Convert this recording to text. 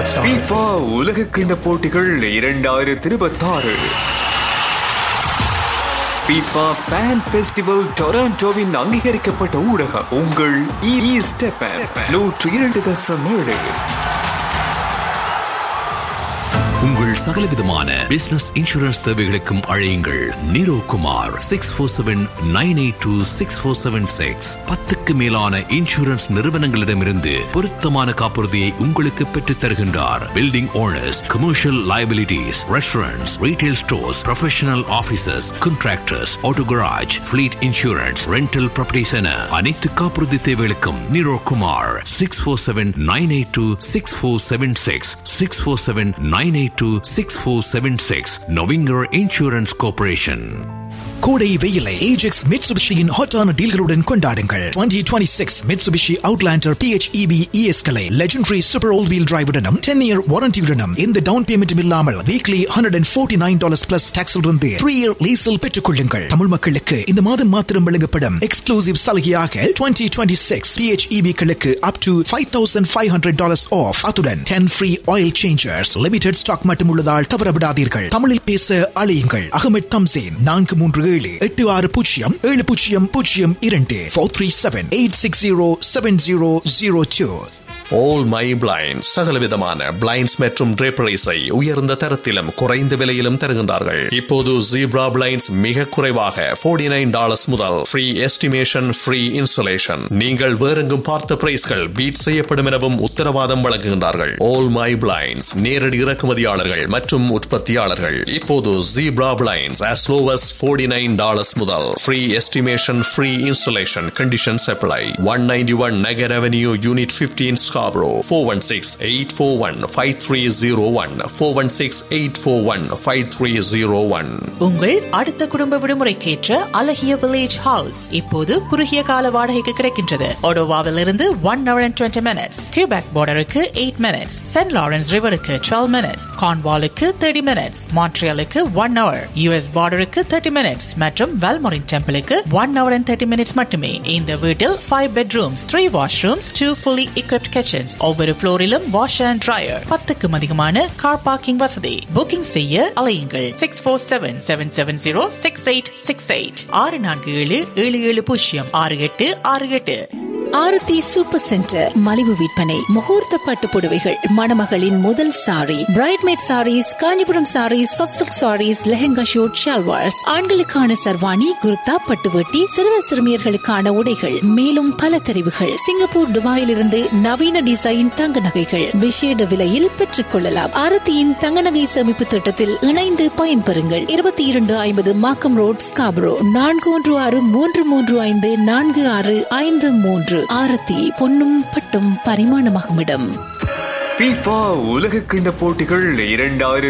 FIFA உலக கிண்ண போட்டிகள் இரண்டாயிரத்தி இருபத்தாறு FIFA Fan Festival டொராண்டோவின் அங்கீகரிக்கப்பட்ட ஊடகம் உங்கள் இ ஸ்டெப்பன் நூற்று இரண்டு தசம் ஏழு உங்கள் சகலவிதமான பிசினஸ் இன்சூரன்ஸ் தேவைகளுக்கும் அழையுங்கள் Niro Kumar six four seven nine eight two six four seven six பத்துக்கு மேலான இன்சூரன்ஸ் நிறுவனங்களிடமிருந்து பொருத்தமான காப்புறுதியை உங்களுக்கு பெற்றுத் தருகின்றார் building owners commercial liabilities, restaurants, retail stores, professional offices, contractors, auto garage, fleet insurance, rental properties என அனைத்து காப்புறுதி தேவைகளுக்கும் Niro Kumar six four seven nine eight two six four seven six six four seven nine eight two six four seven six Novinger insurance corporation கோடை வெயிலை Ajax மிட்சுபிஷியின் ஹாட்டான டீல்களுடன் கொண்டாடுங்கள் 2026 மிட்சுபிஷி அவுட்லாண்டர் PHEV ES களை லெஜெண்டரி சூப்பர் ஆல் வீல் டிரைவுடனும் 10 year வாரண்டியுடனும் இந்த டவுன் பேமெண்ட்டும் இல்லாமல் வீக்லி 149 டாலர்ஸ் பிளஸ் டாக்ஸில் இருந்து 3 இயர் லீஸில் பெற்றுக் கொள்ளுங்கள் தமிழ் மக்களுக்கு இந்த மாதம் மாத்திரம் வழங்கப்படும் எக்ஸ்க்ளூசிவ் சலுகையாக 2026 PHEV களுக்கு அப் டு 5500 டாலர்ஸ் ஆஃப் அத்துடன் 10 free oil changers limited stock மட்டும் உள்ளதால் தவறவிடாதீர்கள் தமிழில் பேச அழையுங்கள் அகமது தம்சேன் நான்கு மூன்று ஏழு எட்டு ஆறு பூஜ்ஜியம் ஏழு பூஜ்ஜியம் பூஜ்ஜியம் இரண்டு four three seven eight six zero seven zero zero two all my blind சகலவிதமான பிளைண்ட்ஸ் மற்றும் draperies-ஐ உயர்ந்த தரத்திலும் குறைந்த விலையிலும் தருகின்றார்கள் இப்போது ஜீப்ரா பிளைண்ட்ஸ் மிக குறைவாக 49 நைன் டாலர்ஸ் முதல் ஃப்ரீ எஸ்டிமேஷன் ஃப்ரீ இன்சுலேஷன் நீங்கள் வேறெங்கும் பார்த்த பிரைஸ்கள் பீட் செய்யப்படும் எனவும் உத்தரவாதம் வழங்குகின்றார்கள் ஆல் மை பிளைண்ட்ஸ் நேரடி இறக்குமதியாளர்கள் மற்றும் உற்பத்தியாளர்கள் இப்போது zebra blinds as low as 49 nine dollars முதல் free estimation free insulation conditions apply one ninety one Nugget avenue unit 15 Scarborough 416-841-5301 416-841-5301 உங்கள் அடுத்த குடும்ப விடுமுறைக்கேற்ற அழகிய வில்லேஜ் ஹவுஸ் இப்போது குறுகிய கால வாடகைக்கு கிடைக்கின்றது ஒடோவாவில் இருந்து one hour and twenty minutes Quebec பார்டருக்கு எயிட் மினிட்ஸ் சென்ட் லாரன்ஸ் ரிவருக்கு டுவெல் மினிட்ஸ் கான்வாலுக்கு தேர்ட்டி மினிட்ஸ் மான்ட்ரியலுக்கு ஒன் ஹவர் யூஎஸ் பார்டருக்கு தேர்ட்டி மினிட்ஸ் மற்றும் வெல்மோரின் டெம்பிளுக்கு one hour and thirty minutes மட்டுமே இந்த வீட்டில் five bedrooms three washrooms two fully equipped kitchens ஒவ்வொரு ஃப்ளோரிலும் வாஷ் அண்ட் ட்ரையர் பத்துக்கும் அதிகமான கார் பார்க்கிங் வசதி புக்கிங் செய்ய அலையுங்கள் six four seven seven seven zero six eight six eight ஆறு நான்கு ஏழு ஏழு ஏழு பூஜ்ஜியம் ஆறு எட்டு ஆறு எட்டு ஆரத்தி சூப்பர் சென்டர் மலிவு விற்பனை முகூர்த்த பட்டு புடவைகள் மணமகளின் முதல் sari bridesmaid saris Kanchipuram saris soft saris lehenga suit salwars ஆண்களுக்கான சர்வாணி குர்தா பட்டுவட்டி சிறுவர் சிறுமியர்களுக்கான உடைகள் மேலும் பல தெரிவுகள் சிங்கப்பூர் துபாயில் இருந்து நவீன டிசைன் தங்க நகைகள் விசேட விலையில் பெற்றுக் கொள்ளலாம் ஆரத்தியின் தங்க நகை சேமிப்பு திட்டத்தில் இணைந்து பயன்பெறுங்கள் இருபத்தி இரண்டு ஐம்பது மாக்கம் ரோட் ஸ்காபரோ நான்கு ஒன்று ஆறு மூன்று மூன்று ஐந்து நான்கு ஆறு ஐந்து மூன்று ஆரத்தி பொன்னும் பட்டும் பரிமாணமாகும் இடம் FIFA உலக கிண்ண போட்டிகள் இரண்டாயிரத்தி